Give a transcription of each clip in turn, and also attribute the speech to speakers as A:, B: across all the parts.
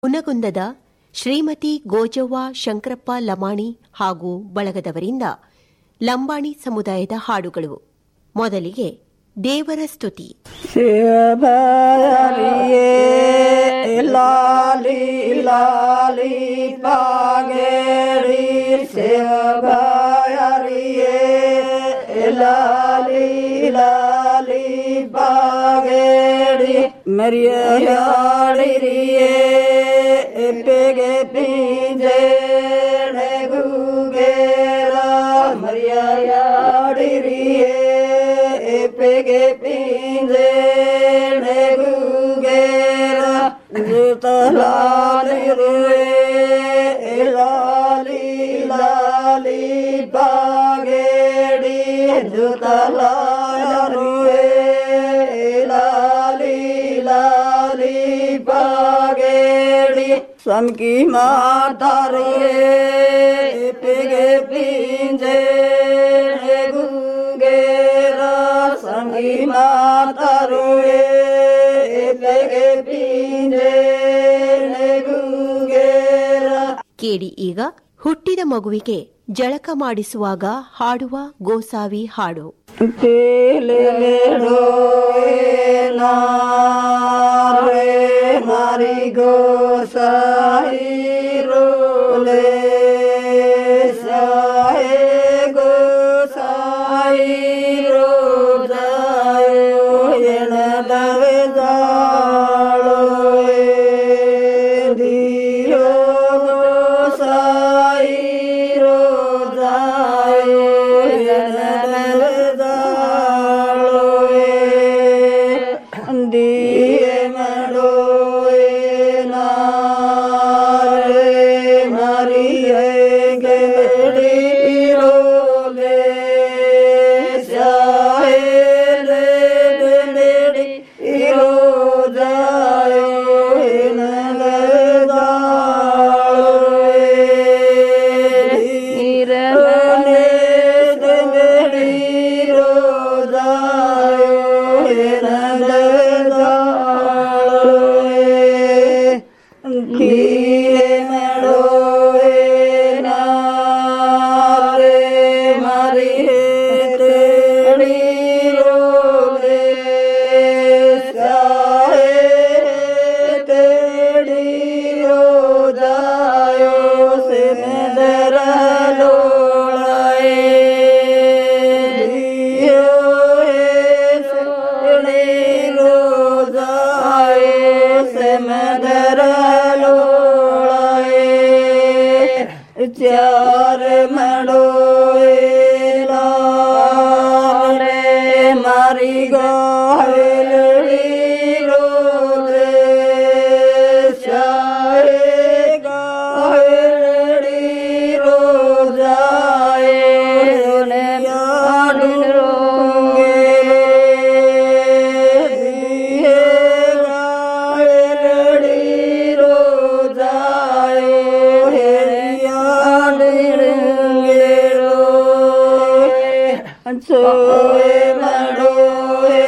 A: ಹುನಗುಂದದ ಶ್ರೀಮತಿ ಗೋಜವ್ವ ಶಂಕರಪ್ಪ ಲಮಾಣಿ ಹಾಗೂ ಬಳಗದವರಿಂದ ಲಂಬಾಣಿ ಸಮುದಾಯದ ಹಾಡುಗಳು ಮೊದಲಿಗೆ ದೇವರ ಸ್ತುತಿ
B: ಶಿವಭರಿಯೇ ಲಾಲಿ ಲಾಲಿ ಪಾಗೇರಿ ಶಿವಭರಿಯೇ ಲಾಲಿ ಲಾಲಿ ಪಾಗೇರಿ ಮರಿಯಾಡಿರಿಯೇ ಎಪ್ಪೆಗೆ ಪಿಂಜೆ ಗೂಗೇರ ಮರಿಯಾಡಿರಿಯೇ ಎಪ್ಪೆಗೆ ಪಿಂಜೆ ಗೂಗೇರ ಜುತಲಾಲಿರುವೆ ಲಾಲಿ ಲಾಲಿ ಬಾಗೇಡಿ ಜುತಲಾಲಿರುವೆ ಲಾಲಿ ಲಾಲಿ ಬಾಗೇಡಿ ಸ್ವಾಮಿ ಮಾತಾರುವೆ ಪಿಗೆ ಪಿಂಜೆ ಗುಂಗೇರ ಸ್ವಾಮಿ ಮಾತಾರುವೆ ಪಿಗೆ ಪಿಂಜೆ ಗುಂಗೇರ
A: ಕೇಳಿ ಈಗ ಹುಟ್ಟಿದ ಮಗುವಿಗೆ ಜಳಕ ಮಾಡಿಸುವಾಗ ಹಾಡುವ ಗೋಸಾವಿ ಹಾಡು
B: Pelero nare marigo sairo le sae go sairo dayo yena dave dalo diyo go sairo dayo yena dave dalo diye madoe nare mariye gedi role sae le gedi iro dayo enale dalo irane gedi iro dayo enale dalo Kire madoe nare mari teri role sae teri rodayo se medara lolae diyo se rodayo se medara lolae चार मड़ोए लारे मारी गाहलड़ी रोले चाहे गाहलड़ी रो जाए उन्हें याद रोंगे दिए गाहलड़ी रो जाए सोए मड़ोए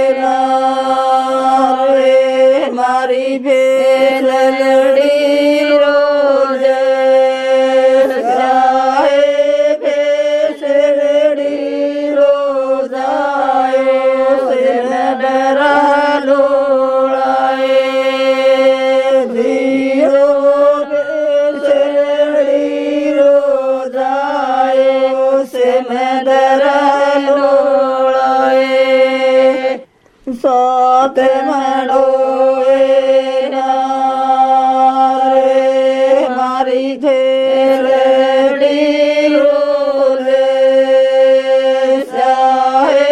B: नारे मारी भेल लड़ी रोज जाए भेस लड़ी रोजाए से न डरा लोड़ाए धीरो भेस लड़ी रोजाए से मैं डरा लोड़ाए साथ मड़ोए नारे मारी थेरड़ी रोले साहे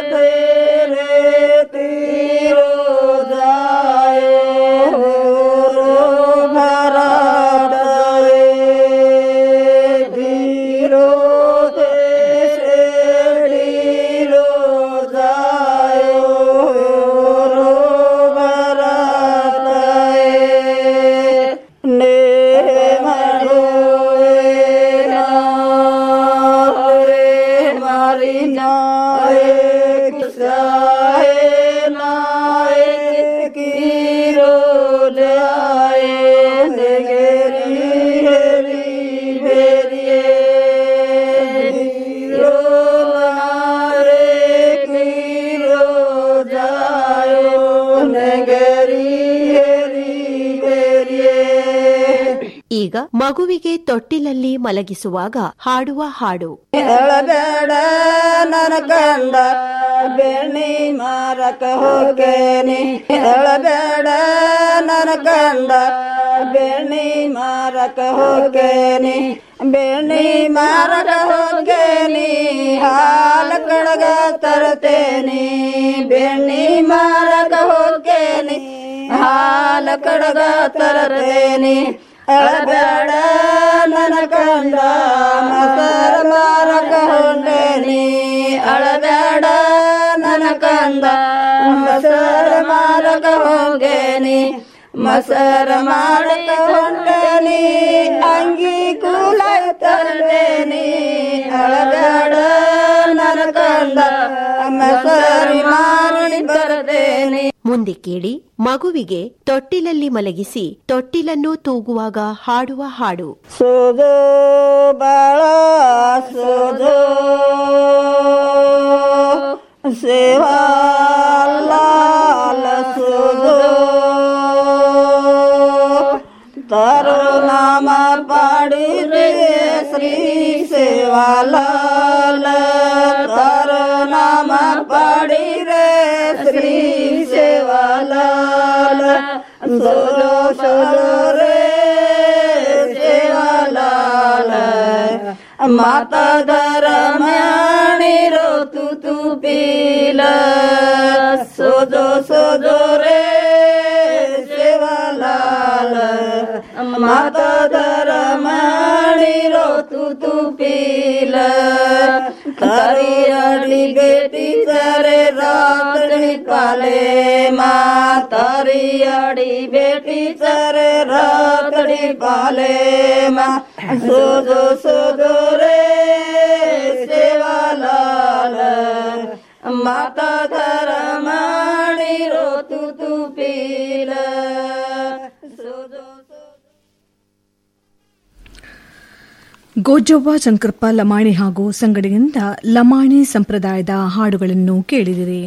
B: तेरे तीरो जाए रो भरा डाए धीरो तेरी रो जाए रो भरा डाए ने मरोए नारे मारी नाए किसाए नाए की रो जाए
A: ಈಗ ಮಗುವಿಗೆ ತೊಟ್ಟಿಲಲ್ಲಿ ಮಲಗಿಸುವಾಗ ಹಾಡುವ ಹಾಡು
B: ಹೇಳಬೇಡ ನನ್ನ ಕಂದ ಬೆಣ್ಣಿ ಮಾರಕ ಹೋಗೇನಿ ಹೇಳಬೇಡ ನನ್ನ ಕಂದ ಬೆಣ್ಣಿ ಮಾರಕ ಹೋಗೇನಿ ಬೆಣ್ಣಿ ಮಾರಕ ಹೋಗೇನಿ ಹಾಲ ಕಡಗ ತರ್ತೇನಿ ಬೆಣ್ಣಿ ಮಾರಕ ಹೋಗೇನಿ ಹಾಲ ಕಡಗ ತರ್ತೇನಿ ಹೇಳಬೇಡ ನನ್ನ ಕಂದ ಮಸರ ಮಾರಕ ಹೊಂಡೇನಿ ಅಳಬೇಡ ನನ್ನ ಕಂದ ಮಸರ ಮಾರಕ ಹೋಗೇನಿ ಮಸರ ಮಾಡಕ ಹೊಂಡೇನಿ ಅಂಗಿ ಕೂಲ ತರ್ತೇನಿ ಅಳಬೇಡ ನನ್ನ ಕಂದ ಮಸರಿ ಮಾರಿ ಬರ್ತೇನಿ
A: ಮುಂದೆ ಕೇಳಿ ಮಗುವಿಗೆ ತೊಟ್ಟಿಲಲ್ಲಿ ಮಲಗಿಸಿ ತೊಟ್ಟಿಲನ್ನು ತೂಗುವಾಗ ಹಾಡುವ ಹಾಡು
B: ಸೋದೋ ಬಾಳ ಸೋದೋ ಸೇವಾ ಲಾಲ ಸೋದೋ ತಾರೋ ನಾಮ ಪಾಡಿದೆ ಶ್ರೀ ಸೇವಾ ಲಾಲ ತಾರೋ ನಾಮ ಪಾಡಿರೆ ಶ್ರೀ ಸೇವಾ ಲಾಲ ಸೋದೋ ಸೋದೋ ರೇ ಸೇವಾಲಾಲ ಮಾತಾ ದರಮ್ಯಾಣಿ ರೋತು ತು ಪೀಲ ಸೋದೋ ಸೋದೋ ರೇ ಸೇವಾಲಾಲ ಮಾತಾ ದರಮ್ಯಾಣಿ ರೋತು ತು ಪೀಲ तारी अड़ी बेटी चरे रातड़ी पाले माँ तारी अड़ी बेटी चरे रातड़ी पाले माँ सोजो सोजो रे सेवा लाल माता धरमाणी रो तू तू पील सोजो
C: ಗೋಜವ್ವ ಶಂಕರಪ್ಪ ಲಮಾಣಿ ಹಾಗೂ ಸಂಗಡಿಯಿಂದ ಲಮಾಣಿ ಸಂಪ್ರದಾಯದ ಹಾಡುಗಳನ್ನು ಕೇಳಿದಿರಿ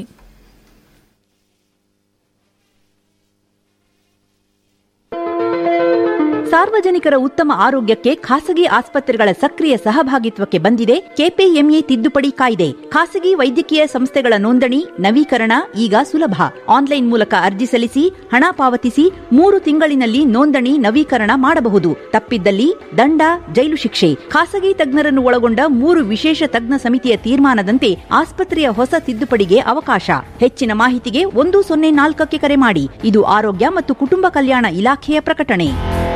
D: ಸಾರ್ವಜನಿಕರ ಉತ್ತಮ ಆರೋಗ್ಯಕ್ಕೆ ಖಾಸಗಿ ಆಸ್ಪತ್ರೆಗಳ ಸಕ್ರಿಯ ಸಹಭಾಗಿತ್ವಕ್ಕೆ ಬಂದಿದೆ ಕೆಪಿಎಂಇ ತಿದ್ದುಪಡಿ ಕಾಯ್ದೆ ಖಾಸಗಿ ವೈದ್ಯಕೀಯ ಸಂಸ್ಥೆಗಳ ನೋಂದಣಿ ನವೀಕರಣ ಈಗ ಸುಲಭ ಆನ್ಲೈನ್ ಮೂಲಕ ಅರ್ಜಿ ಸಲ್ಲಿಸಿ ಹಣ ಪಾವತಿಸಿ ಮೂರು ತಿಂಗಳಿನಲ್ಲಿ ನೋಂದಣಿ ನವೀಕರಣ ಮಾಡಬಹುದು ತಪ್ಪಿದ್ದಲ್ಲಿ ದಂಡ ಜೈಲು ಶಿಕ್ಷೆ ಖಾಸಗಿ ತಜ್ಞರನ್ನು ಒಳಗೊಂಡ ಮೂರು ವಿಶೇಷ ತಜ್ಞ ಸಮಿತಿಯ ತೀರ್ಮಾನದಂತೆ ಆಸ್ಪತ್ರೆಯ ಹೊಸ ತಿದ್ದುಪಡಿಗೆ ಅವಕಾಶ ಹೆಚ್ಚಿನ ಮಾಹಿತಿಗೆ ಒಂದು ಸೊನ್ನೆ ನಾಲ್ಕಕ್ಕೆ ಕರೆ ಮಾಡಿ ಇದು ಆರೋಗ್ಯ ಮತ್ತು ಕುಟುಂಬ ಕಲ್ಯಾಣ ಇಲಾಖೆಯ ಪ್ರಕಟಣೆ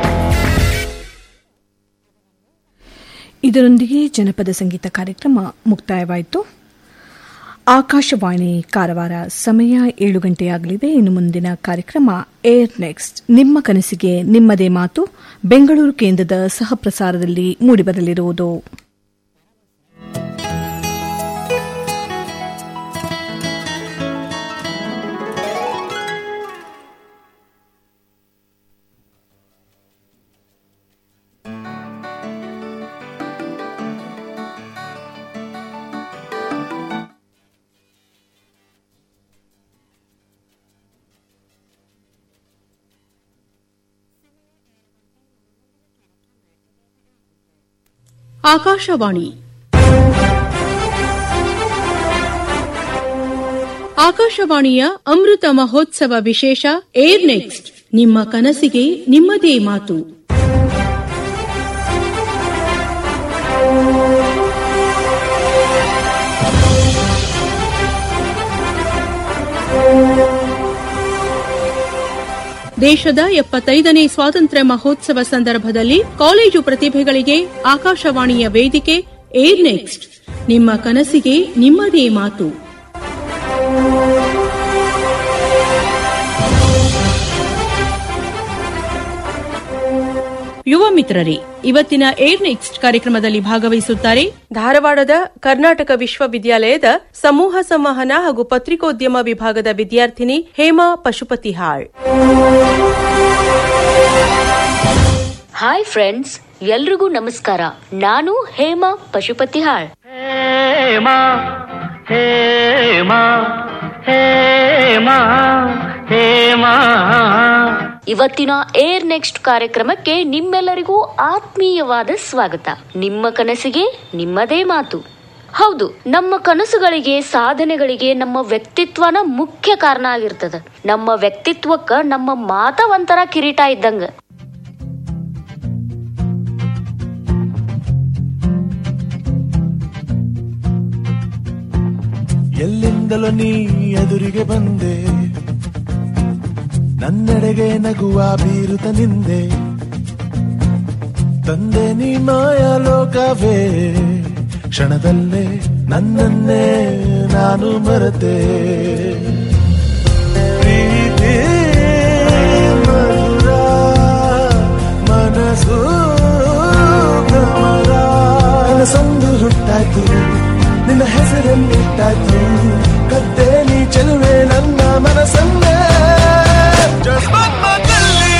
C: ಇದರೊಂದಿಗೆ ಜನಪದ ಸಂಗೀತ ಕಾರ್ಯಕ್ರಮ ಮುಕ್ತಾಯವಾಯಿತು ಆಕಾಶವಾಣಿ ಕಾರವಾರ ಸಮಯ ಏಳು ಗಂಟೆಯಾಗಲಿದೆ ಇನ್ನು ಮುಂದಿನ ಕಾರ್ಯಕ್ರಮ ಏರ್ ನೆಕ್ಸ್ಟ್ ನಿಮ್ಮ ಕನಸಿಗೆ ನಿಮ್ಮದೇ ಮಾತು ಬೆಂಗಳೂರು ಕೇಂದ್ರದ ಸಹಪ್ರಸಾರದಲ್ಲಿ ಮೂಡಿಬರಲಿರುವುದು
E: ಆಕಾಶವಾಣಿ ಆಕಾಶವಾಣಿಯ ಅಮೃತ ಮಹೋತ್ಸವ ವಿಶೇಷ ಏರ್ ನೆಕ್ಸ್ಟ್ ನಿಮ್ಮ ಕನಸಿಗೆ ನಿಮ್ಮದೇ ಮಾತು ದೇಶದ ಎಪ್ಪತ್ತೈದನೇ ಸ್ವಾತಂತ್ರ್ಯ ಮಹೋತ್ಸವ ಸಂದರ್ಭದಲ್ಲಿ ಕಾಲೇಜು ಪ್ರತಿಭೆಗಳಿಗೆ ಆಕಾಶವಾಣಿಯ ವೇದಿಕೆ ಏರ್ ನೆಕ್ಸ್ಟ್ ನಿಮ್ಮ ಕನಸಿಗೆ ನಿಮ್ಮದೇ ಮಾತು ಯುವ ಮಿತ್ರರೇ ಇವತ್ತಿನ ಏರ್ ನೆಕ್ಸ್ಟ್ ಕಾರ್ಯಕ್ರಮದಲ್ಲಿ ಭಾಗವಹಿಸುತ್ತಾರೆ ಧಾರವಾಡದ ಕರ್ನಾಟಕ ವಿಶ್ವವಿದ್ಯಾಲಯದ ಸಮೂಹ ಸಂವಹನ ಹಾಗೂ ಪತ್ರಿಕೋದ್ಯಮ ವಿಭಾಗದ ವಿದ್ಯಾರ್ಥಿನಿ ಹೇಮಾ ಪಶುಪತಿಹಾಳ್
F: ಹಾಯ್ ಫ್ರೆಂಡ್ಸ್ ಎಲ್ರಿಗೂ ನಮಸ್ಕಾರ ನಾನು ಹೇಮಾ ಪಶುಪತಿ ಹಾಳ್
G: ಹೇಮ ಹೇಮ ಹೇಮಾ ಹೇಮಾ
F: ಇವತ್ತಿನ ಏರ್ ನೆಕ್ಸ್ಟ್ ಕಾರ್ಯಕ್ರಮಕ್ಕೆ ನಿಮ್ಮೆಲ್ಲರಿಗೂ ಆತ್ಮೀಯವಾದ ಸ್ವಾಗತ ನಿಮ್ಮ ಕನಸಿಗೆ ನಿಮ್ಮದೇ ಮಾತು ಹೌದು ನಮ್ಮ ಕನಸುಗಳಿಗೆ ಸಾಧನೆಗಳಿಗೆ ನಮ್ಮ ವ್ಯಕ್ತಿತ್ವನ ಮುಖ್ಯ ಕಾರಣ ಆಗಿರ್ತದ ನಮ್ಮ ವ್ಯಕ್ತಿತ್ವಕ್ಕ ನಮ್ಮ ಮಾತ ಒಂಥರ ಕಿರೀಟ ಇದ್ದಂಗ
H: ಎಲ್ಲಿಂದಲೋ ನೀ ಎದುರಿಗೆ ಬಂದೆ ನನ್ನೆಡೆಗೆ ನಗುವ ಬೀರುತ ನಿಂದೆ ತಂದೆ ನೀ ಮಾಯಾ ಲೋಕವೇ ಕ್ಷಣದಲ್ಲೇ ನನ್ನನ್ನೇ ನಾನು ಮರೆತೆ ಪ್ರೀತಿ ಮಧುರ ಮನಸ್ಸು ಭ್ರಮರ ಕನಸೊಂದು ಹುಟ್ಟಾಯ್ತು ನಿನ್ನ ಹೆಸರನ್ನಿಟ್ಟಾಯ್ತು ಕದ್ದೆ ನೀ ಚೆಲುವೆ ನನ್ನ ಮನಸ್ಸನ್ನೇ ಜಸ್ಮತ್ತಲ್ಲಿ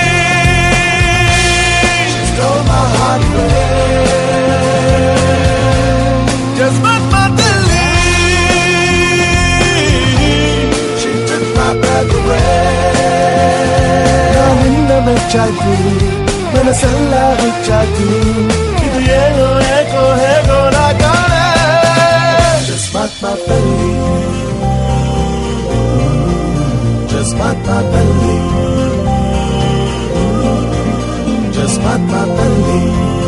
H: She stole my heart away. ಜಸ್ಮತ್ತಲ್ಲಿ She took my breath away. ನಾನಿನ್ನ ಮೆಚ್ಚಾಯ್ತು ಮನಸ್ಸೆಲ್ಲ ಹುಚ್ಚಾಯ್ತು ಇದು ಏನೋ ಏಕೋ ಹೇಗೋ ನಾ ಕಾಣೆ ಜಸ್ಮಾತ್ ಮಾತಲ್ಲಿ ಜಸ್ಮಾತ್ ಮಾತಲ್ಲಿ ಜಸ್ಮಾತ್ ಮಾತಲ್ಲಿ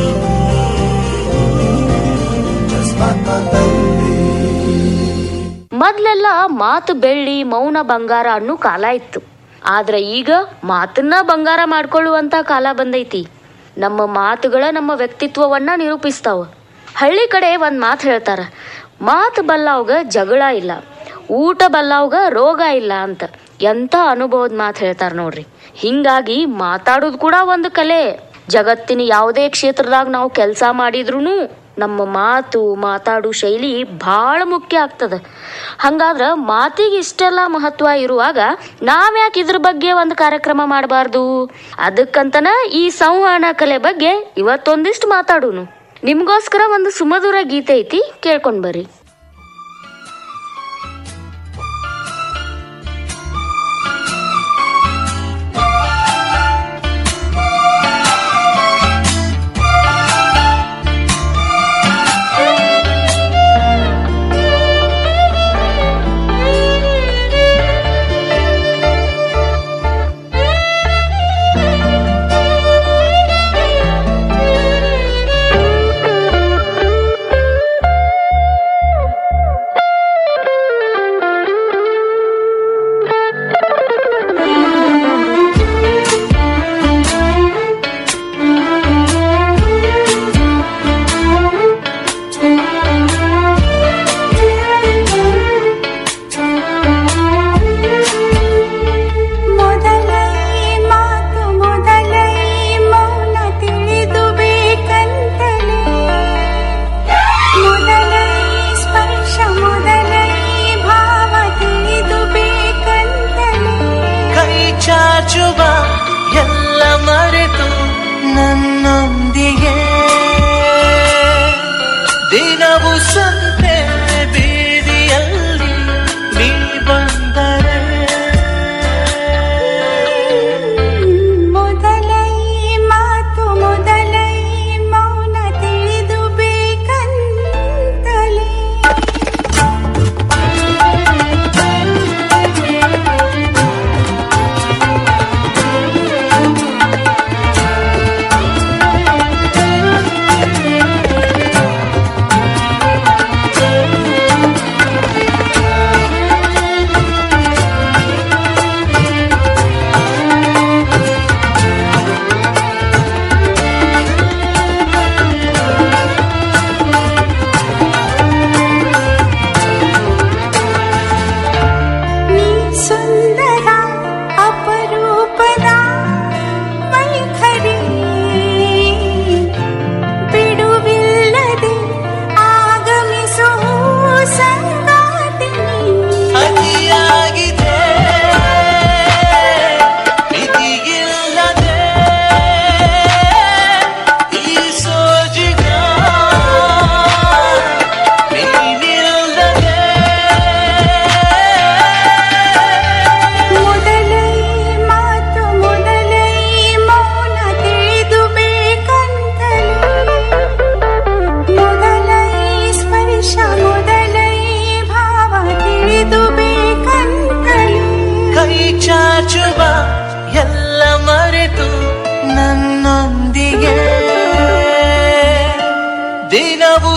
H: ಜಸ್ಮಾತ್ ಮಾತಲ್ಲಿ
F: ಮೊದ್ಲೆಲ್ಲ ಮಾತು ಬೆಳ್ಳಿ ಮೌನ ಬಂಗಾರ ಅನ್ನೋ ಕಾಲ ಇತ್ತು ಆದ್ರೆ ಈಗ ಮಾತನ್ನ ಬಂಗಾರ ಮಾಡ್ಕೊಳ್ಳುವಂತ ಕಾಲ ಬಂದೈತಿ ನಮ್ಮ ಮಾತುಗಳ ನಮ್ಮ ವ್ಯಕ್ತಿತ್ವವನ್ನ ನಿರೂಪಿಸ್ತಾವ ಹಳ್ಳಿ ಕಡೆ ಒಂದ್ ಮಾತು ಹೇಳ್ತಾರ ಮಾತು ಬಲ್ಲವ್ಗ ಜಗಳ ಇಲ್ಲ ಊಟ ಬಲ್ಲವ್ಗ ರೋಗ ಇಲ್ಲ ಅಂತ ಎಂತ ಅನುಭವದ ಮಾತು ಹೇಳ್ತಾರ ನೋಡ್ರಿ ಹಿಂಗಾಗಿ ಮಾತಾಡೋದು ಕೂಡ ಒಂದು ಕಲೆ ಜಗತ್ತಿನ ಯಾವುದೇ ಕ್ಷೇತ್ರದಾಗ ನಾವು ಕೆಲಸ ಮಾಡಿದ್ರೂ ನಮ್ಮ ಮಾತು ಮಾತಾಡೋ ಶೈಲಿ ಭಾಳ ಮುಖ್ಯ ಆಗ್ತದ ಹಂಗಾದ್ರ ಮಾತಿಗೆ ಇಷ್ಟೆಲ್ಲ ಮಹತ್ವ ಇರುವಾಗ ನಾವ್ಯಾಕೆ ಇದ್ರ ಬಗ್ಗೆ ಒಂದು ಕಾರ್ಯಕ್ರಮ ಮಾಡಬಾರ್ದು ಅದಕ್ಕಂತನ ಈ ಸಂವಹನ ಕಲೆ ಬಗ್ಗೆ ಇವತ್ತೊಂದಿಷ್ಟು ಮಾತಾಡೋನು ನಿಮ್ಗೋಸ್ಕರ ಒಂದು ಸುಮಧುರ ಗೀತೆ ಐತಿ ಕೇಳ್ಕೊಂಡ್ ಬರ್ರಿ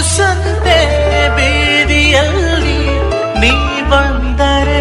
G: ಸಂತೆ ಬೀದಿಯಲ್ಲಿ ನೀ ಬಂದರೆ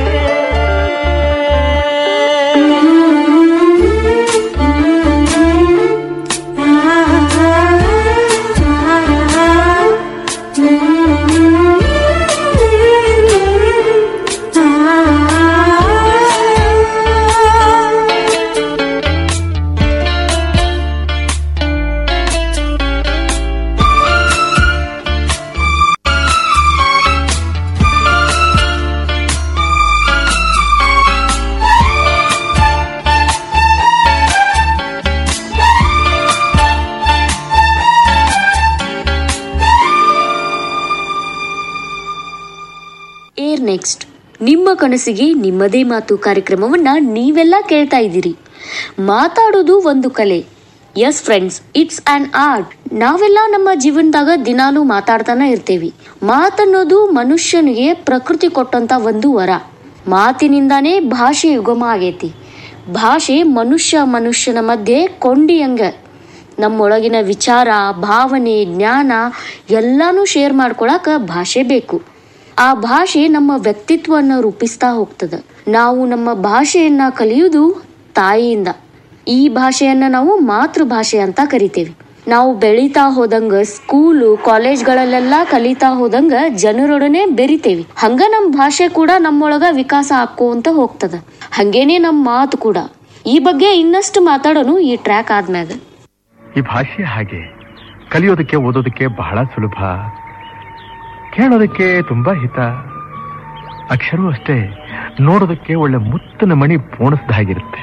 F: ಏರ್ ನೆಕ್ಸ್ಟ್ ನಿಮ್ಮ ಕನಸಿಗೆ ನಿಮ್ಮದೇ ಮಾತು ಕಾರ್ಯಕ್ರಮವನ್ನ ನೀವೆಲ್ಲ ಕೇಳ್ತಾ ಇದ್ದೀರಿ ಮಾತಾಡೋದು ಒಂದು ಕಲೆ yes friends it's an art ನಾವೆಲ್ಲ ನಮ್ಮ ಜೀವನದಾಗ ದಿನಾಲೂ ಮಾತಾಡ್ತಾನೆ ಇರ್ತೇವಿ ಮಾತನ್ನೋದು ಮನುಷ್ಯನಿಗೆ ಪ್ರಕೃತಿ ಕೊಟ್ಟಂತ ಒಂದು ವರ ಮಾತಿನಿಂದಾನೇ ಭಾಷೆ ಯುಗಮ ಆಗೈತಿ ಭಾಷೆ ಮನುಷ್ಯ ಮನುಷ್ಯನ ಮಧ್ಯೆ ಕೊಂಡಿಯಂಗ ನಮ್ಮೊಳಗಿನ ವಿಚಾರ ಭಾವನೆ ಜ್ಞಾನ ಎಲ್ಲಾನು ಶೇರ್ ಮಾಡ್ಕೊಳಕ ಭಾಷೆ ಬೇಕು ಆ ಭಾಷೆ ನಮ್ಮ ವ್ಯಕ್ತಿತ್ವವನ್ನು ರೂಪಿಸ್ತಾ ಹೋಗ್ತದ ನಾವು ನಮ್ಮ ಭಾಷೆಯನ್ನ ಕಲಿಯುವುದು ತಾಯಿಯಿಂದ ಈ ಭಾಷೆಯನ್ನ ನಾವು ಮಾತೃಭಾಷೆ ಅಂತ ಕರಿತೇವೆ ನಾವು ಬೆಳೀತಾ ಹೋದಂಗ ಸ್ಕೂಲು ಕಾಲೇಜ್ಗಳಲ್ಲೆಲ್ಲ ಕಲಿತಾ ಹೋದಂಗ ಜನರೊಡನೆ ಬೆರಿತೇವಿ ಹಂಗ ನಮ್ ಭಾಷೆ ಕೂಡ ನಮ್ಮೊಳಗ ವಿಕಾಸ ಆಕ್ಕೋಂತ ಹೋಗ್ತದ ಹಂಗೇನೆ ನಮ್ ಮಾತು ಕೂಡ ಈ ಬಗ್ಗೆ ಇನ್ನಷ್ಟು ಮಾತಾಡೋನು ಈ ಟ್ರ್ಯಾಕ್ ಆದ್ಮ್ಯಾಗ
I: ಈ ಭಾಷೆ ಹಾಗೆ ಕಲಿಯೋದಕ್ಕೆ ಓದೋದಕ್ಕೆ ಬಹಳ ಸುಲಭ ಕೇಳೋದಕ್ಕೆ ತುಂಬಾ ಹಿತ ಅಕ್ಷರವೂ ಅಷ್ಟೇ ನೋಡೋದಕ್ಕೆ ಒಳ್ಳೆ ಮುತ್ತಿನ ಮಣಿ ಪೋಣಿಸ್ದ ಹಾಗಿರುತ್ತೆ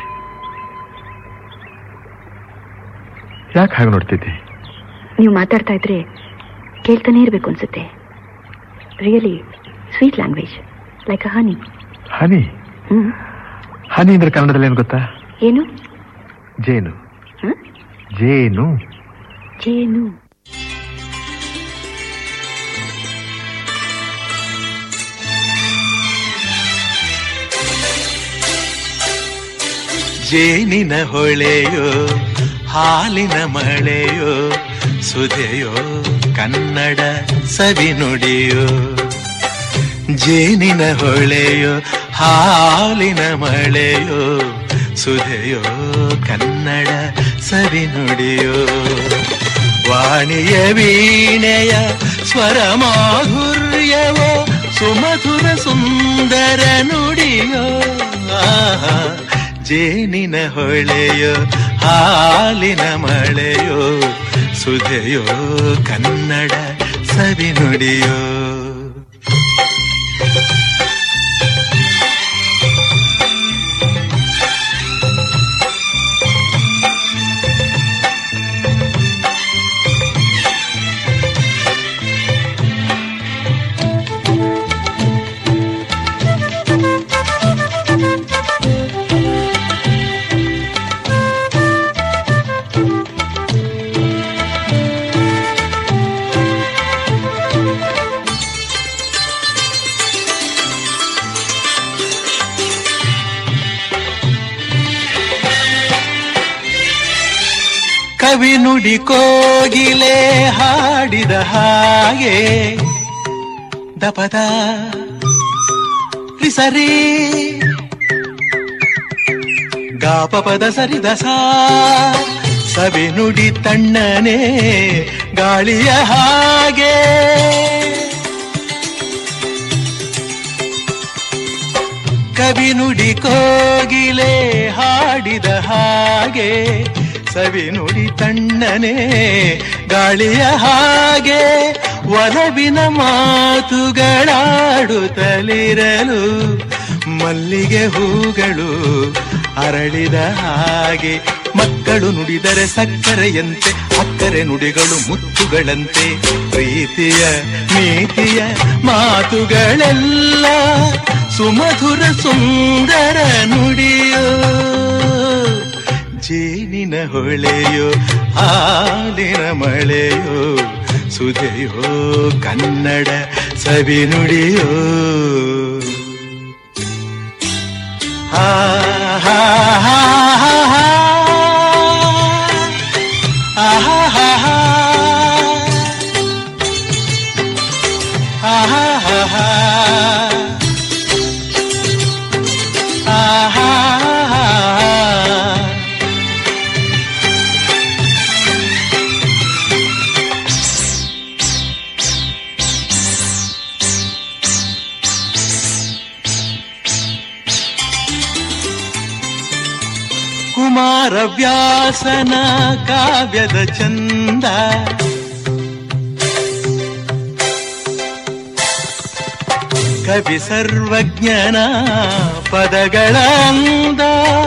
I: ಯಾಕೆ ಹಾಗೆ ನೋಡ್ತಿದ್ದೆ
J: ನೀವು ಮಾತಾಡ್ತಾ ಇದ್ರೆ ಕೇಳ್ತಾನೆ ಇರಬೇಕು ಅನ್ಸುತ್ತೆ really sweet language like a honey
I: honey
J: hmm
I: honey ಅಂದ್ರೆ ಕನ್ನಡದಲ್ಲಿ ಏನು ಗೊತ್ತಾ
J: ಏನು
I: ಜೇನು
J: ಹ?
I: ಜೇನು
J: ಜೇನು
G: ಜೇನಿನ ಹೊಳೆಯೋ ಹಾಲಿನ ಮಳೆಯೋ ಸುಧೆಯೋ ಕನ್ನಡ ಸವಿನುಡಿಯೋ ಜೇನಿನ ಹೊಳೆಯೋ ಹಾಲಿನ ಮಳೆಯೋ ಸುಧೆಯೋ ಕನ್ನಡ ಸವಿನುಡಿಯೋ ವಾಣಿಯ ವೀಣೆಯ ಸ್ವರ ಮಾಧುರ್ಯವೋ ಸುಮಧುರ ಸುಂದರ ನುಡಿಯೋ ಆಹಾ ಜೇನಿನ ಹೊಳೆಯೋ ಹಾಲಿನ ಮಳೆಯೋ ಸುಧೆಯೋ ಕನ್ನಡ ಸವಿನುಡಿಯೋ ಕವಿ ನುಡಿ ಕೋಗಿಲೆ ಹಾಡಿದ ಹಾಗೆ ದಪದ ಸರಿ ಗಾಪಪದ ಸರಿದ ಸಾ ಸವಿ ನುಡಿ ತಣ್ಣನೆ ಗಾಳಿಯ ಹಾಗೆ ಕವಿ ನುಡಿ ಕೋಗಿಲೆ ಹಾಡಿದ ಹಾಗೆ ಸವಿ ನುಡಿ ತಣ್ಣನೆ ಗಾಳಿಯ ಹಾಗೆ ಒಲವಿನ ಮಾತುಗಳಾಡುತ್ತಲಿರಲು ಮಲ್ಲಿಗೆ ಹೂಗಳು ಅರಳಿದ ಹಾಗೆ ಮಕ್ಕಳು ನುಡಿದರೆ ಸಕ್ಕರೆಯಂತೆ ಅಕ್ಕರೆ ನುಡಿಗಳು ಮುತ್ತುಗಳಂತೆ ಪ್ರೀತಿಯ ನೀತಿಯ ಮಾತುಗಳೆಲ್ಲ ಸುಮಧುರ ಸುಂದರ ನುಡಿಯೋ ಜೇನಿನ ಹೊಳೆಯೋ ಹಾಲಿನ ಮಳೆಯೋ ಸುಧೆಯೋ ಕನ್ನಡ ಸವಿ ನುಡಿಯೋ ಹಾ ಹಾ ಹಾ ಹಾ ಹಾ ಆಹಾ ಹಾ ಹಾ ಕುಮಾರ ವ್ಯಾಸನ ಕಾವ್ಯದ ಚಂದ ಕವಿ ಸರ್ವಜ್ಞನ ಪದಗಳ ಅಂದ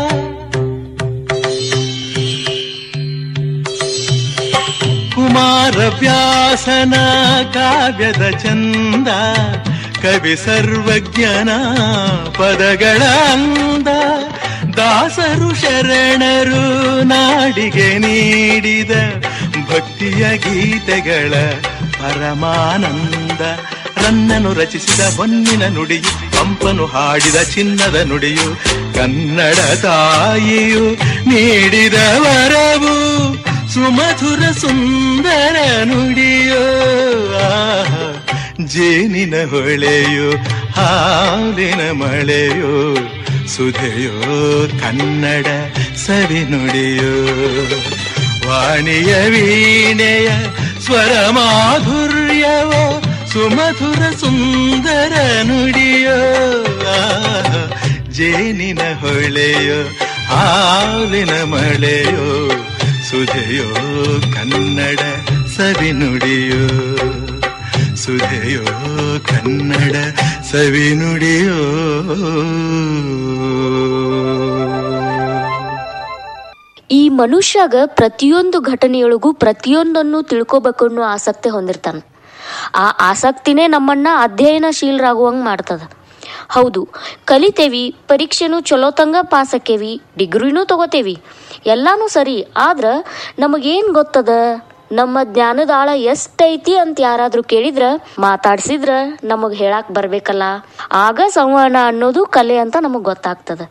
G: ಕುಮಾರ ವ್ಯಾಸನ ಕಾವ್ಯದ ಚಂದ ಕವಿ ಸರ್ವಜ್ಞನ ಪದಗಳ ಅಂದ ದಾಸರು ಶರಣರು ನಾಡಿಗೆ ನೀಡಿದ ಭಕ್ತಿಯ ಗೀತೆಗಳ ಪರಮಾನಂದ ರನ್ನನು ರಚಿಸಿದ ಹೊನ್ನಿನ ನುಡಿಯು ಪಂಪನು ಹಾಡಿದ ಚಿನ್ನದ ನುಡಿಯು ಕನ್ನಡ ತಾಯಿಯು ನೀಡಿದ ವರವು ಸುಮಧುರ ಸುಂದರ ನುಡಿಯೋ ಆಹಾ, ಜೇನಿನ ಹೊಳೆಯೋ ಹಾಲಿನ ಮಳೆಯೋ ಸುಧೆಯೋ ಕನ್ನಡ ಸವಿ ನುಡಿಯೋ ವಾಣಿಯ ವೀಣೆಯ ಸ್ವರ ಮಾಧುರ್ಯವೋ ಸುಮಧುರ ಸುಂದರ ನುಡಿಯೋ ಆಹಾ, ಜೇನಿನ ಹೊಳೆಯೋ ಹಾಲಿನ ಮಳೆಯೋ ಸುಧೆಯೋ ಕನ್ನಡ ಸವಿ ನುಡಿಯೋ ಸುಧೆಯೋ ಕನ್ನಡ ಸವಿ ನುಡಿಯೋ
F: ಈ ಮನುಷ್ಯಗ ಪ್ರತಿಯೊಂದು ಘಟನೆಯೊಳಗೂ ಪ್ರತಿಯೊಂದನ್ನು ತಿಳ್ಕೊಬೇಕು ಅನ್ನೋ ಆಸಕ್ತಿ ಹೊಂದಿರ್ತಾನ ಆ ಆಸಕ್ತಿನೇ ನಮ್ಮನ್ನ ಅಧ್ಯಯನಶೀಲರಾಗುವಂಗ್ ಮಾಡ್ತದ ಹೌದು ಕಲಿತೇವಿ ಪರೀಕ್ಷೆನೂ ಚಲೋತಂಗ ಪಾಸ್ ಆಕೇವಿ ಡಿಗ್ರಿನೂ ತಗೋತೇವಿ ಎಲ್ಲಾನು ಸರಿ ಆದ್ರ ನಮಗೇನ್ ಗೊತ್ತದ ನಮ್ಮ ಜ್ಞಾನದ ಆಳ ಎಷ್ಟೈತಿ ಅಂತ ಯಾರಾದ್ರೂ ಕೇಳಿದ್ರ ಮಾತಾಡ್ಸಿದ್ರ ನಮಗ್ ಹೇಳಾಕ್ ಬರ್ಬೇಕಲ್ಲ ಆಗ ಸಂವಹನ ಅನ್ನೋದು ಕಲೆ ಅಂತ ನಮಗ್ ಗೊತ್ತಾಗ್ತದ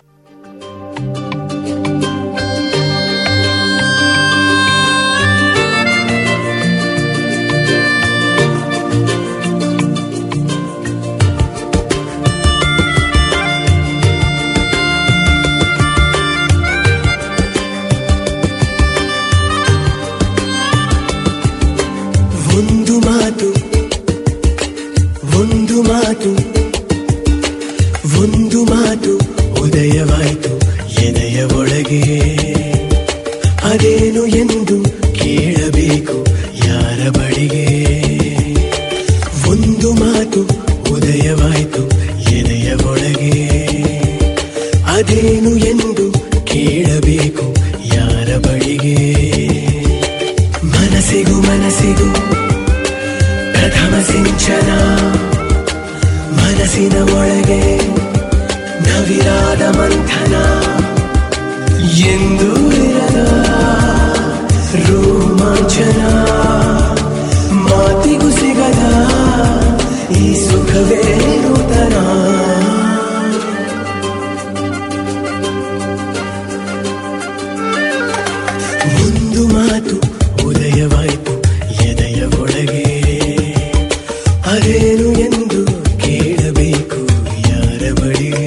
H: ಒಂದು ಮಾತು ಒಂದು ಮಾತು ಒಂದು ಮಾತು ಉದಯವಾಯಿತು ಎದೆಯ ಒಳಗೆ ಅದೇನು ಎಂದು ಕೇಳಬೇಕು ಯಾರ ಬಳಿಗೆ ಒಂದು ಮಾತು ಉದಯವಾಯಿತು ಎದೆಯ ಒಳಗೆ ಅದೇನು ಎಂದು ಕೇಳಬೇಕು ಯಾರ ಬಳಿಗೆ ಮನಸ್ಸಿಗೂ ಮನಸ್ಸಿಗೂ ಪ್ರಥಮ ಸಿಂಚನ ಮನಸ್ಸಿನ ಒಳಗೆ ನವಿರಾದ ಮಂಥನ ಎಂದು ಇರದ ರೋಮಾಂಚನ ಮಾತಿಗೂ ಸಿಗದ ಈ ಸುಖವೇ ನೂತನ ಒಂದು ಮಾತು ಉದಯವಾಯಿತು ಎದೆಯ ಒಳಗೆ ಅದೇನು ಎಂದು ಕೇಳಬೇಕು ಯಾರ ಬಳಿಗೆ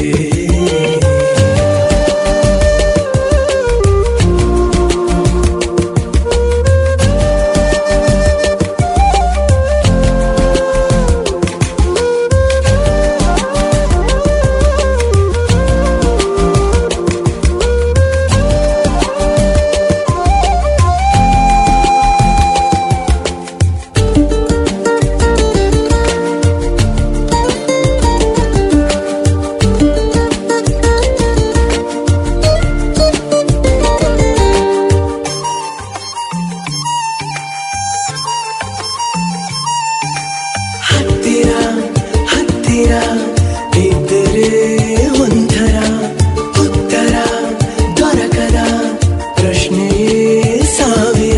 H: ಹತ್ತಿರ ಹತ್ತಿರ ಇದ್ದರೆ ಒಂಥರ ಉತ್ತರ ದೊರಕದ ಪ್ರಶ್ನೆಯೇ ಸಾವಿರ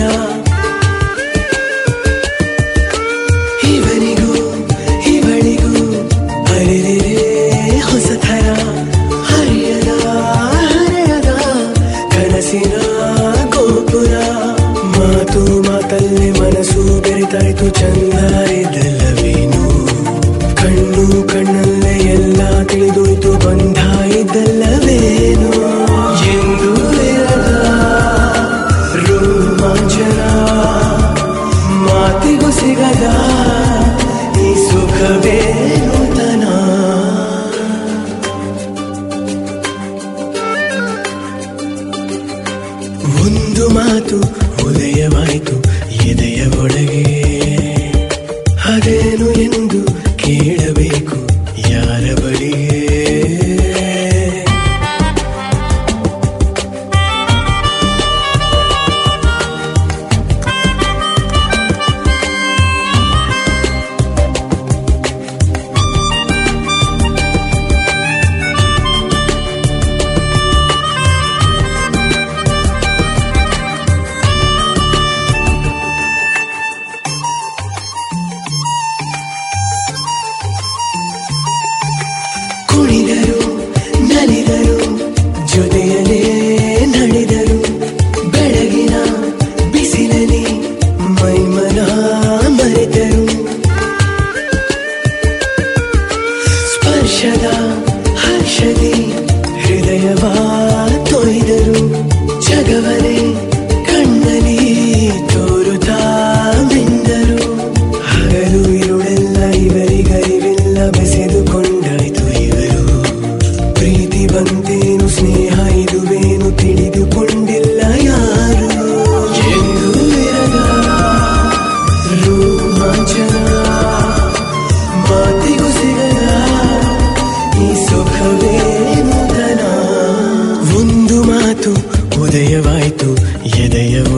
H: ಇವನಿಗೂ ಇವಳಿಗೂ ಅರಿರೇ ಹೊಸಥರ ಹರಿಯದ ಹರೆಯದ ಕನಸಿನ ಗೋಪುರ ಮಾತು ಮಾತಲ್ಲಿ ಮನಸ್ಸು ಬೆರೆತಾಯ್ತು ಚಂದ ಇದಲ್ಲವೇನು ಕಣ್ಣು ಕಣ್ಣಲ್ಲೇ ಎಲ್ಲ ತಿಳಿದೋಯ್ತು ಬಂಧ ಇದ್ದಲ್ಲವೇನು ಎಂದು ಇರದ ರೋಮಾಂಚನ ಮಾತಿಗೂ ಸಿಗದ ಈ ಸುಖವೇ ನೂತನ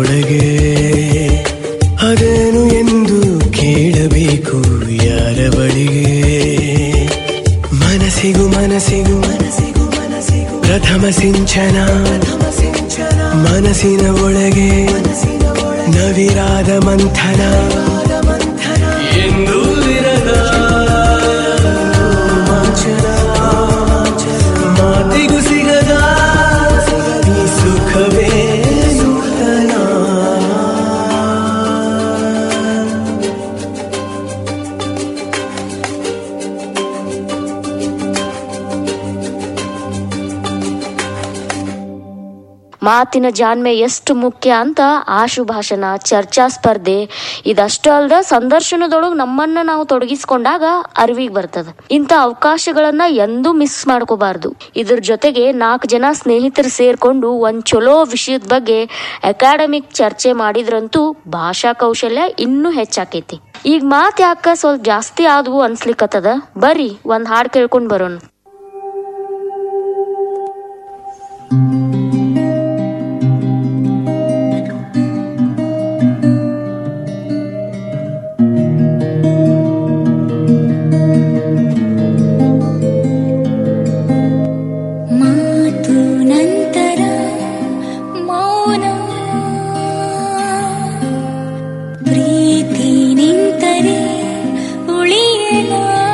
H: ಒಳಗೆ ಅದೇನು ಎಂದು ಕೇಳಬೇಕು ಯಾರ ಬಳಿಗೆ ಮನಸ್ಸಿಗೂ ಮನಸ್ಸಿಗೂ ಮನಸ್ಸಿಗೂ ಮನಸ್ಸಿಗೂ ಪ್ರಥಮ ಸಿಂಚನ ಮನಸ್ಸಿನ ಒಳಗೆ ನವಿರಾದ ಮಂಥನ ಎಂದು ಇರದ ರೋಮಾಂಚನ. ಮಾತಿಗೂ ಸಿಗದ ಈ ಸುಖವೇ ನೂತನ
F: ಮಾತಿನ ಜಾಣ್ಮೆ ಎಷ್ಟು ಮುಖ್ಯ ಅಂತ ಆಶು ಭಾಷಣ ಚರ್ಚಾ ಸ್ಪರ್ಧೆ ಇದಷ್ಟು ಅಲ್ದ ಸಂದರ್ಶನದೊಳಗೆ ನಮ್ಮನ್ನ ನಾವು ತೊಡಗಿಸ್ಕೊಂಡಾಗ ಅರಿವಿಗೆ ಬರ್ತದ ಇಂಥ ಅವಕಾಶಗಳನ್ನ ಎಂದೂ ಮಿಸ್ ಮಾಡ್ಕೋಬಾರ್ದು ಇದ್ರ ಜೊತೆಗೆ ನಾಲ್ಕು ಜನ ಸ್ನೇಹಿತರು ಸೇರ್ಕೊಂಡು ಒಂದ್ ಚಲೋ ವಿಷಯದ ಬಗ್ಗೆ ಅಕಾಡೆಮಿಕ್ ಚರ್ಚೆ ಮಾಡಿದ್ರಂತೂ ಭಾಷಾ ಕೌಶಲ್ಯ ಇನ್ನೂ ಹೆಚ್ಚಾಕೈತಿ ಈಗ ಮಾತ್ ಯಾಕ ಸ್ವಲ್ಪ ಜಾಸ್ತಿ ಆದ್ವು ಅನ್ಸ್ಲಿಕ್ಕತ್ತದ ಬರ್ರಿ ಒಂದ್ ಹಾಡ್ ಕೇಳ್ಕೊಂಡ್ ಬರೋಣ
K: ಮಾತು ನಂತರ ಮೌನ ಪ್ರೀತಿ ನಿಂತರೆ ಉಳಿಯಲ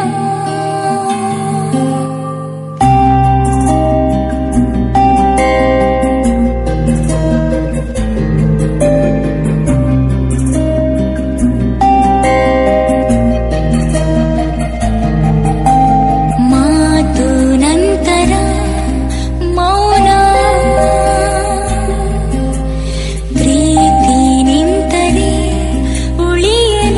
K: ಮಾತು ನಂತರ ಮೌನ ಪ್ರೀತಿ ನಿಂತರೆ ಉಳಿಯಲ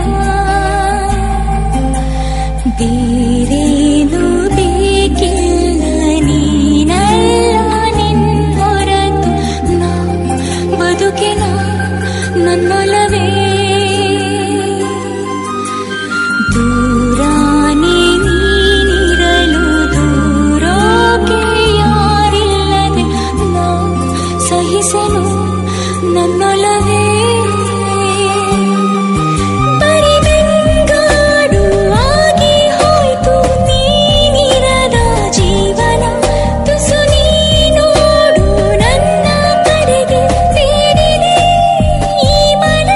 K: ಬೇರೇನು ಬೇಕಿಲ್ಲ ನೀನಲ್ಲ ನಿನ್ನೊರತು ನಾ ಬದುಕಿನ ನನ್ನೊಲವೇ ದೂರಾನೆ ನೀನಿರಲು ದೂರೋಕೆ ಯಾರಿಲ್ಲದೆ ನಾ ಸಹಿಸಲು ನನ್ನೊಲವೇ ಬರಿಬೆಂಗಾಡು ಆಗಿ ಹೋಯ್ತು ನೀನಿರದ ಜೀವನ ತುಸು ನೀನೋಡು ನನ್ನ ಕಡೆಗೆ ಬೇಡಿದೆ ಈ ಮನ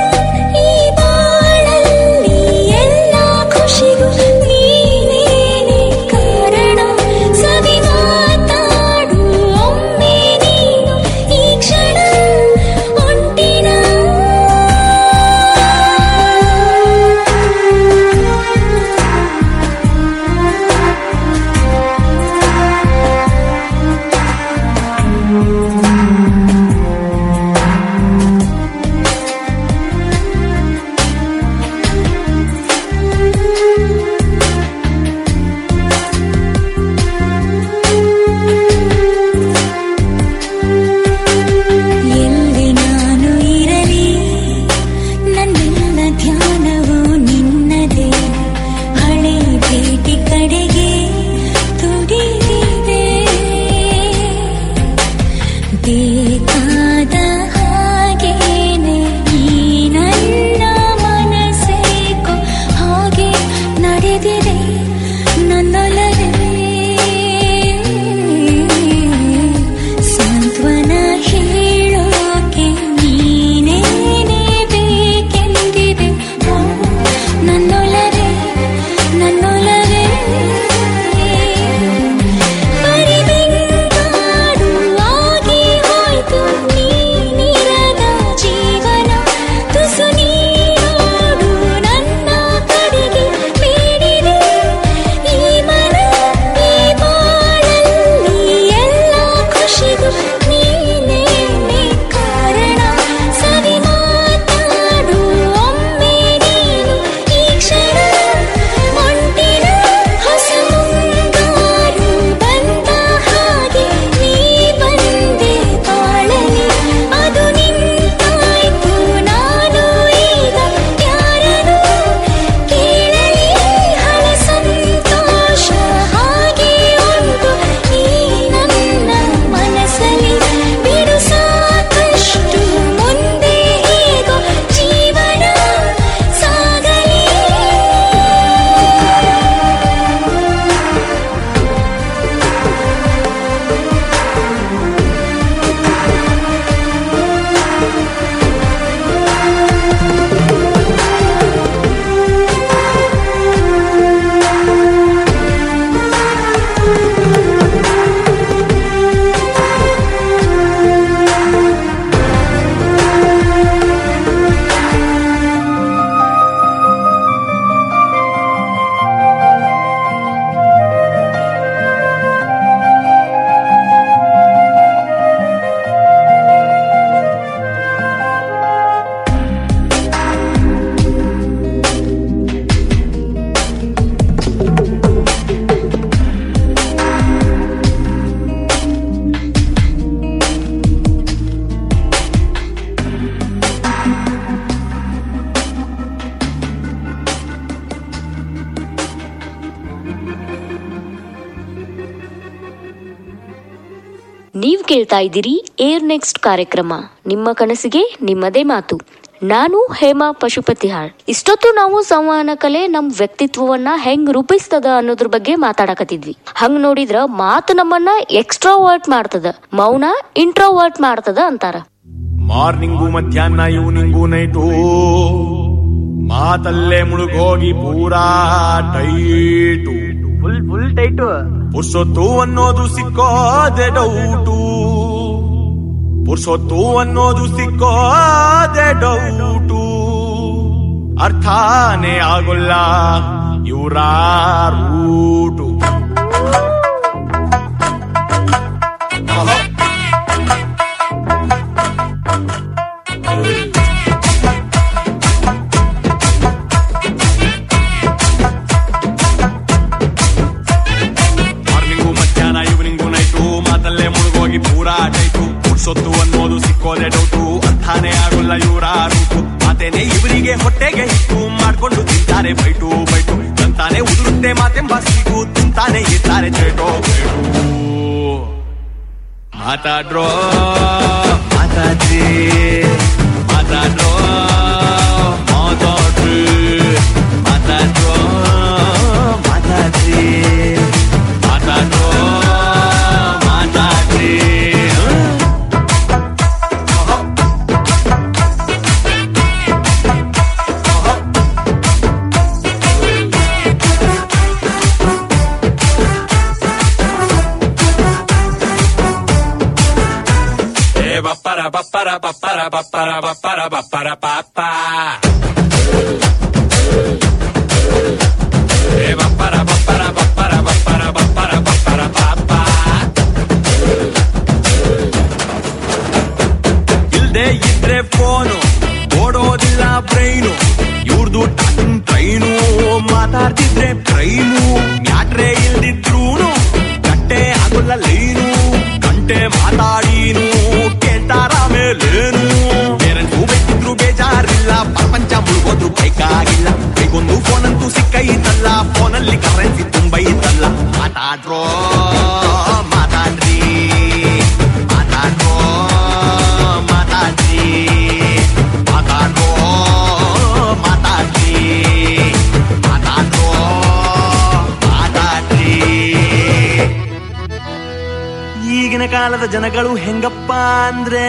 F: ನೀವ್ ಕೇಳ್ತಾ ಇದ್ದೀರಿ ಏರ್ ನೆಕ್ಸ್ಟ್ ಕಾರ್ಯಕ್ರಮ ನಿಮ್ಮ ಕನಸಿಗೆ ನಿಮ್ಮದೇ ಮಾತು ನಾನು ಹೇಮಾ ಪಶುಪತಿಹಾಳ್ ಇಷ್ಟೊತ್ತು ನಾವು ಸಂವಹನ ಕಲೆ ನಮ್ ವ್ಯಕ್ತಿತ್ವವನ್ನ ಹೆಂಗ್ ರೂಪಿಸ್ತದ ಅನ್ನೋದ್ರ ಬಗ್ಗೆ ಮಾತಾಡಕತ್ತಿದ್ವಿ ಹಂಗ್ ನೋಡಿದ್ರ ಮಾತು ನಮ್ಮನ್ನ ಎಕ್ಸ್ಟ್ರಾವರ್ಟ್ ಮಾಡ್ತದ ಮೌನ ಇಂಟ್ರೋವರ್ಟ್ ಮಾಡ್ತದ ಅಂತಾರ
L: ಮಾರ್ನಿಂಗು ಮಧ್ಯಾಹ್ನ ಈವ್ನಿಂಗು ನೈಟು ಮಾತಲ್ಲೇ ಮುಳುಗೋಗಿ ಪೂರಾ ಟೈಟು ಫುಲ್ ಫುಲ್ ಟೈಟು ಪುರ್ಸೊತ್ತು ಅನ್ನೋದು ಸಿಕ್ಕೋದೆ ಡೌಟು ಪುರ್ಸೊತ್ತು ಅನ್ನೋದು ಸಿಕ್ಕೋದೆ ಡೌಟು ಅರ್ಥಾನೇ ಆಗೋಲ್ಲ ಇವರ ರೂಟು ಮಾರ್ನಿಂಗು ಮಧ್ಯಾಹ್ನ ಈವ್ನಿಂಗು ನೈಟು ಮಾತಲ್ಲೇ ಮುಳುಗೋಗಿ ಪೂರಾ ಟೈಟು ಪುರ್ಸೊತ್ತು ಅನ್ನೋದು ಸಿಕ್ಕೋದೆ ಡೌಟು ಅರ್ಥಾನೇ ಆಗೋಲ್ಲ ಇವರ ರೂಟು ಮಾತೇನೆ ಇವರಿಗೆ ಹೊಟ್ಟೆಗೆ ಹಿಟ್ಟು ಮಾಡ್ಕೊಂಡು ತಿಂತಾರೆ ಬೈಟು ಬೈಟು ತಂತಾನೆ ಉದುರುತ್ತೆ ಮಾತೆಂಬ ಸಿಗು ತಿಂತಾನೆ ಇರ್ತಾರೆ ಚೇಟೋ ಬೇಟು ಮಾತಾಡ್ರೋ ಮಾತಾಡ್ರಿ ಮಾತಾಡ್ರೋ ಮಾತಾಡ್ರಿ ಮಾತಾಡ್ರೋ ಮಾತಾಡ್ರಿ ಮಾತಾಡ್ರೋ ಮಾತಾಡ್ರಿ ಏ ಬಪ್ಪರ ಬಪ್ಪರ ಬಪ್ಪರ ಬಪ್ಪರ ಬಪ್ಪರ ಬಪ್ಪರ ಪಾಪ ಏ ಬಪ್ಪರ ಬಪ್ಪರ ಬಪ್ಪರ ಬಪ್ಪರ ಬಪ್ಪರ ಬಪ್ಪರ ಪಾಪ ಇಲ್ದೆ ಇದ್ರೆ ಫೋನು ಓಡೋದಿಲ್ಲ ಬ್ರೈನು ಇವ್ರದು ಟಾಕಿಂಗ್ ಟ್ರೈನು ಮಾತಾಡ್ತಿದ್ರೆ ಕ್ರೈಮು ಮ್ಯಾಟ್ರೆ ಇಲ್ದಿದ್ರೂನು ಕಟ್ಟೆ ಆಗೋಲ್ಲ ಲೈನು ಗಂಟೆ ಮಾತಾಡೀನು ಕೇಳ್ತಾರ ಮೇಲೇನು ಪೇರೆಂಟ್ಸು ಬೇಕಿದ್ರು ಬೇಜಾರಿಲ್ಲ ಪ್ರಪಂಚ ಮುಳುಗೋದ್ರು ಬೇಕಾಗಿಲ್ಲ ಕೈಗೊಂದು ಫೋನ್ ಅಂತೂ ಸಿಕ್ಕೈತಲ್ಲ ಫೋನಲ್ಲಿ ಕರೆನ್ಸಿ ತುಂಬೈತಲ್ಲ ಮಾತಾಡ್ರೋ ಮಾತಾಡ್ರಿ ಮಾತಾಡ್ರೋ ಮಾತಾಡ್ರಿ ಮಾತಾಡ್ರೋ ಮಾತಾಡ್ರಿ ಮಾತಾಡ್ರೋ ಮಾತಾಡ್ರಿ ಈಗಿನ ಕಾಲದ ಜನಗಳು ಹೆಂಗಪ್ಪ ಅಂದ್ರೆ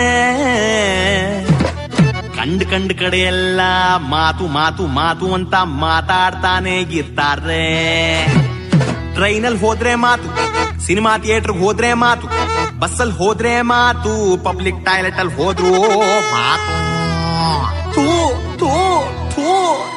L: ಕಂಡ್ ಕಂಡ್ ಕಡೆ ಎಲ್ಲ ಮಾತು ಮಾತು ಮಾತು ಅಂತ ಮಾತಾಡ್ತಾನೆ ಇರ್ತಾರೆ ಟ್ರೈನಲ್ಲಿ ಹೋದ್ರೆ ಮಾತು ಸಿನಿಮಾ ಥಿಯೇಟರ್ ಹೋದ್ರೆ ಮಾತು ಬಸ್ಸಲ್ಲಿ ಹೋದ್ರೆ ಮಾತು ಪಬ್ಲಿಕ್ ಟಾಯ್ಲೆಟ್ ಅಲ್ಲಿ ಹೋದ್ರು ಮಾತು ಥೂ ಥೂ ಥೂ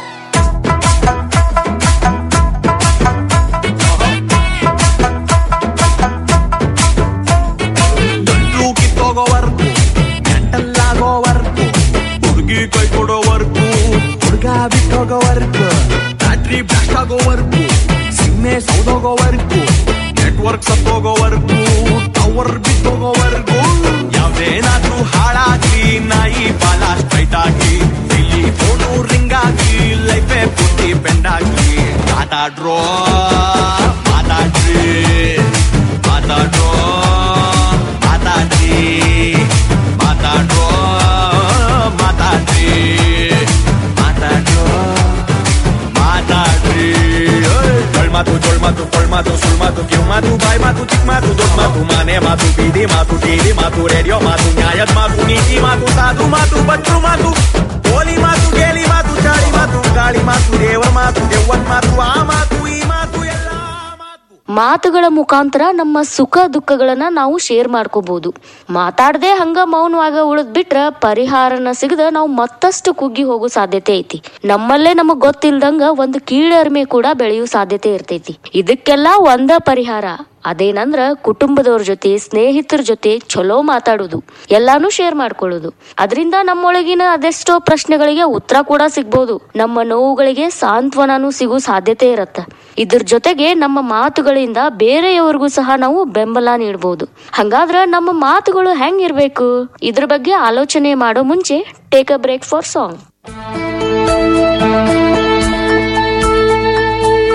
L: ಗಂಟ್ಲು ಕಿತ್ತೋಗೋವರ್ಗು ಗಂಟಲ್ಲಾಗೋವರ್ಗು ಹುಡುಗಿ ಕೈ ಕೊಡೋವರ್ಗು ಹುಡುಗ ಬಿಟ್ಟೋಗೋವರ್ಗು ಬ್ಯಾಟ್ರಿ ಬ್ಲಾಸ್ಟ್ ಆಗೋವರ್ಗು ಸಿಮ್ಮೆ ಸೌದೋಗೋವರ್ಗು ನೆಟ್ವರ್ಕ್ ಸತ್ತೋಗೋವರ್ಗು ಟವರ್ ಬಿದ್ದೋಗೋವರ್ಗು ಯಾವ್ದೇನಾದ್ರೂ ಹಾಳಾಗ್ಲಿ ನಾಯಿ ಬಾಲ ಸ್ಟ್ರೈಟ್ ಆಗಿ ಇಲ್ಲಿ ಫೋನು ರಿಂಗ್ ಆಗಿ ಲೈಫೇ ಪೂರ್ತಿ ಬೆಂಡ್ ಆಗಿ ಮಾತಾಡ್ರೋ ಮಾತಾಡ್ರಿ ಮಾತಾಡ್ರೋ ಮಾತಾಡ್ರಿ ಮಾತಾಡ್ರೋ ಮಾತಾಡ್ರಿ ಮಾತಾಡ್ರೋ ಮಾತಾಡ್ರಿ ಜೊಳ್ ಮಾತು ಜೊಳ್ ಮಾತು ಕೊಳ್ ಮಾತು ಸುಳ್ ಮಾತು ಕಿವ್ ಮಾತು ಬಾಯ್ ಮಾತು ಚಿಕ್ಕ ಮಾತು ದೊಡ್ಡ ಮಾತು ಮನೆ ಮಾತು ಬೀದಿ ಮಾತು ಟಿವಿ ಮಾತು ರೇಡಿಯೋ ಮಾತು ನ್ಯಾಯದ ಮಾತು ನೀತಿ ಮಾತು ಸಾಧು ಮಾತು ಬಚ್ಚು ಮಾತು ಕೋಲಿ ಮಾತು ಗೇಲಿ ಮಾತು ಚಾಳಿ ಮಾತು ಗಾಳಿ ಮಾತು ದೇವರ ಮಾತು ದೆವ್ವನ್ ಮಾತು ಆ ಮಾತು ಈ ಮಾತು ಎಲ್ಲ
F: ಮಾತುಗಳ ಮುಖಾಂತರ ನಮ್ಮ ಸುಖ ದುಃಖಗಳನ್ನ ನಾವು ಶೇರ್ ಮಾಡ್ಕೋಬಹುದು ಮಾತಾಡದೆ ಹಂಗ ಮೌನವಾಗ ಉಳಿದ್ ಬಿಟ್ರ ಪರಿಹಾರನ ಸಿಗದ ನಾವು ಮತ್ತಷ್ಟು ಕುಗ್ಗಿ ಹೋಗೋ ಸಾಧ್ಯತೆ ಐತಿ ನಮ್ಮಲ್ಲೇ ನಮಗ್ ಗೊತ್ತಿಲ್ದಂಗ ಒಂದು ಕೀಳರಿಮೆ ಕೂಡ ಬೆಳೆಯೋ ಸಾಧ್ಯತೆ ಇರ್ತೈತಿ ಇದಕ್ಕೆಲ್ಲ ಒಂದ ಪರಿಹಾರ ಅದೇನಂದ್ರ ಕುಟುಂಬದವ್ರ ಜೊತೆ ಸ್ನೇಹಿತರ ಜೊತೆ ಚಲೋ ಮಾತಾಡುದು ಎಲ್ಲಾನು ಶೇರ್ ಮಾಡ್ಕೊಳ್ಳೋದು ಅದರಿಂದ ನಮ್ಮೊಳಗಿನ ಅದೆಷ್ಟೋ ಪ್ರಶ್ನೆಗಳಿಗೆ ಉತ್ತರ ಕೂಡ ಸಿಗ್ಬೋದು ನಮ್ಮ ನೋವುಗಳಿಗೆ ಸಾಂತ್ವನನೂ ಸಿಗೋ ಸಾಧ್ಯತೆ ಇರತ್ತ ಇದ್ರ ಜೊತೆಗೆ ನಮ್ಮ ಮಾತುಗಳಿಂದ ಬೇರೆಯವರಿಗೂ ಸಹ ನಾವು ಬೆಂಬಲ ನೀಡಬಹುದು ಹಂಗಾದ್ರ ನಮ್ಮ ಮಾತುಗಳು ಹೆಂಗಿರ್ಬೇಕು ಇದ್ರ ಬಗ್ಗೆ ಆಲೋಚನೆ ಮಾಡೋ ಮುಂಚೆ take a break for song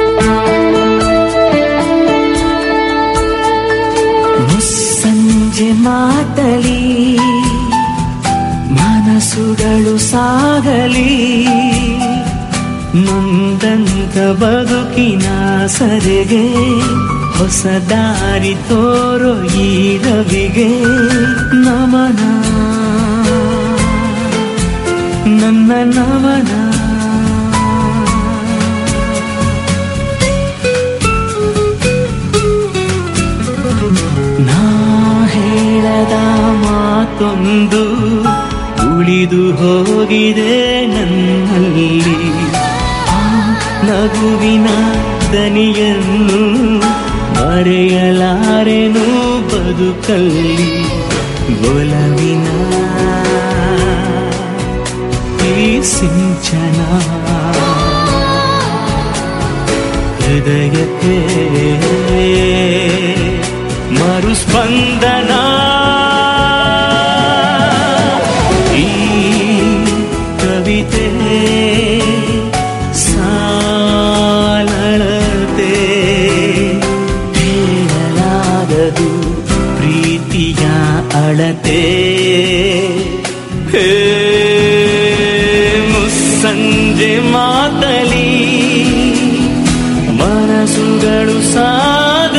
H: ಮುಸ್ಸಂಜೆ
M: ಮಾತಲಿ ಮನಸ್ಸುಗಳು ಸಾಗಲಿ ನೊಂದಂತ ಬದುಕಿನ ಸರಿಗೆ ಹೊಸ ದಾರಿ ತೋರೋ ಈ ರವಿಗೆ ನಮನ ನನ್ನ ನಮನ ನಾ ಹೇಳದ ಮಾತೊಂದು ಉಳಿದು ಹೋಗಿದೆ ನನ್ನಲ್ಲಿ ಆ ನಗುವಿನ ದನಿಯನ್ನು ಮರೆಯಲಾರೆನು ಬದುಕಲ್ಲಿ ಒಲವಿನ ಈ ಸಿಂಚನ ಹೃದಯಕ್ಕೆ ಮರುಸ್ಪಂದನ ಈ ಕವಿತೆ ಸಾಲಳತೆ ಹೇಳಲಾಗದು ಪ್ರೀತಿಯ ಅಳತೆ ಹೇ ಮುಸ್ಸಂಜೆ ಮಾತಲಿ ಮನಸ್ಸುಗಳು ಸಾ